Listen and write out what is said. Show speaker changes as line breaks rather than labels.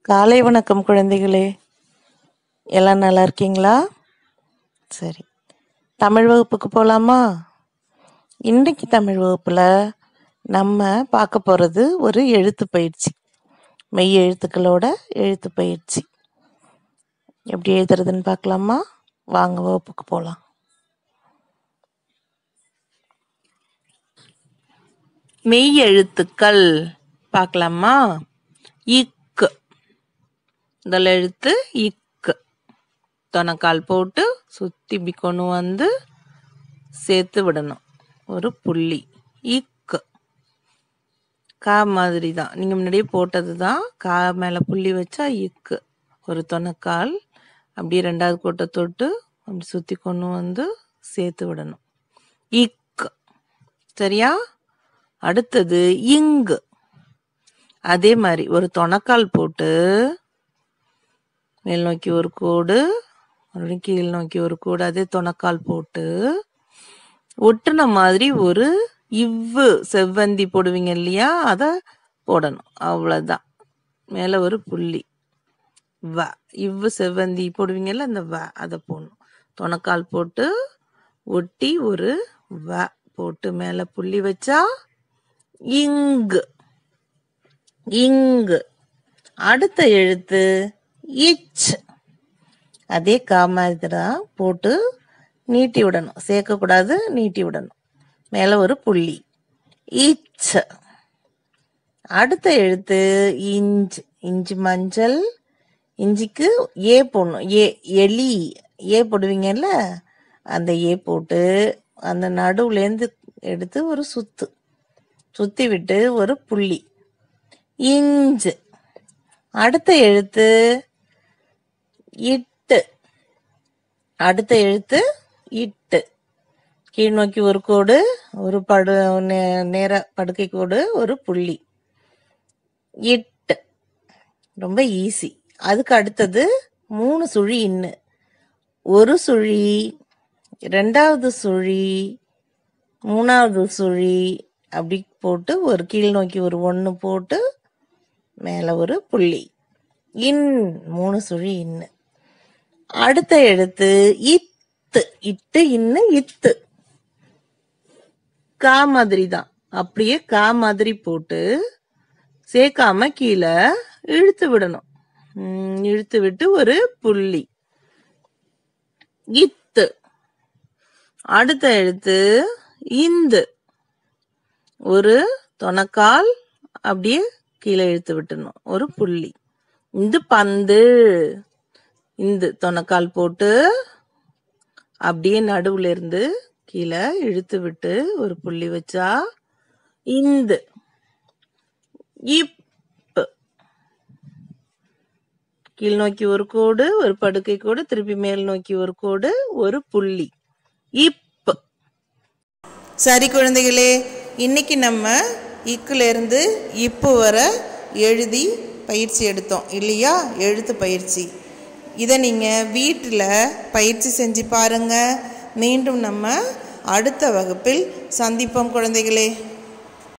காலை வணக்கம் குழந்தைகளே எல்லாம் நல்லா இருக்கீங்களா சரி தமிழ் வகுப்புக்கு போகலாமா இன்னைக்கு தமிழ் வகுப்பில் நம்ம பார்க்க போகிறது ஒரு எழுத்து பயிற்சி மெய் எழுத்துக்களோட எழுத்து பயிற்சி எப்படி எழுதுறதுன்னு பார்க்கலாமா வாங்க வகுப்புக்கு போகலாம் மெய் எழுத்துக்கள் பார்க்கலாமா இக்கு முதல் எழுத்து இக்கு தொணக்கால் போட்டு சுத்தி இப்படி கொண்டு வந்து சேர்த்து விடணும் ஒரு புள்ளி இக்கு கா மாதிரி தான் நீங்கள் முன்னாடியே போட்டது தான் கா மேலே புள்ளி வச்சா இக்கு ஒரு தொணக்கால் அப்படியே ரெண்டாவது கோட்டை தொட்டு அப்படி சுற்றி கொண்டு வந்து சேர்த்து விடணும் இக்கு சரியா அடுத்தது இங்கு அதே மாதிரி ஒரு தொணக்கால் போட்டு மேல் நோக்கி ஒரு கோடு மறுபடியும் கீழ் நோக்கி ஒரு கோடு அதே தொணக்கால் போட்டு ஒட்டுன மாதிரி ஒரு இவ்வு செவ்வந்தி போடுவீங்க இல்லையா அதை போடணும் அவ்வளோதான் மேலே ஒரு புள்ளி வ இவ்வு செவ்வந்தி போடுவீங்கல்ல அந்த வ அதை போடணும் தொணக்கால் போட்டு ஒட்டி ஒரு வ போட்டு மேலே புள்ளி வச்சா இங்கு இங்கு அடுத்த எழுத்து இச் அதே கா மாதிரி தான் போட்டு நீட்டி விடணும் சேர்க்கக்கூடாது நீட்டி விடணும் மேலே ஒரு புள்ளி இச் அடுத்த எழுத்து இஞ்ச் இஞ்சி மஞ்சள் இஞ்சிக்கு ஏ போடணும் ஏ எலி ஏ போடுவீங்கல்ல அந்த ஏ போட்டு அந்த நடுவுலேருந்து எடுத்து ஒரு சுத்து சுத்தி விட்டு ஒரு புள்ளி இஞ்சு அடுத்த எழுத்து இட்டு அடுத்த எழுத்து இட்டு கீழ் நோக்கி ஒரு கோடு ஒரு படு நே- நேர படுக்கை கோடு ஒரு புள்ளி இட்டு ரொம்ப ஈஸி அதுக்கு அடுத்தது மூணு சுழி இன்னு ஒரு சுழி ரெண்டாவது சுழி மூணாவது சுழி அப்படி போட்டு ஒரு கீழ் நோக்கி ஒரு ஒன்று போட்டு மேலே ஒரு புள்ளி இன் மூணு சுழி இன்னு அடுத்த எழுத்து இத்து இட்டு இன்னு இத்து கா மாதிரி தான் அப்படியே கா மாதிரி போட்டு சேர்க்காம கீழே இழுத்து விடணும் ம், இழுத்து விட்டு ஒரு புள்ளி இத்து அடுத்த எழுத்து இந்து ஒரு தொணக்கால் அப்படியே கீழே இழுத்து விட்டுணும் ஒரு புள்ளி இந்த பந்து இந்த தொணக்கால் போட்டு அப்படியே நடுவுல இருந்து கீழே இழுத்து விட்டு ஒரு புள்ளி வச்சா இந்து இப்பு கீழ் நோக்கி ஒரு கோடு ஒரு படுக்கை கோடு திருப்பி மேல் நோக்கி ஒரு கோடு ஒரு புள்ளி இப்பு சரி குழந்தைகளே இன்னைக்கு நம்ம இக்குல இருந்து இப்பு வர எழுதி பயிற்சி எடுத்தோம் இல்லையா எழுத்து பயிற்சி இதை நீங்கள் வீட்டில் பயிற்சி செஞ்சு பாருங்க மீண்டும் நம்ம அடுத்த வகுப்பில் சந்திப்போம் குழந்தைகளே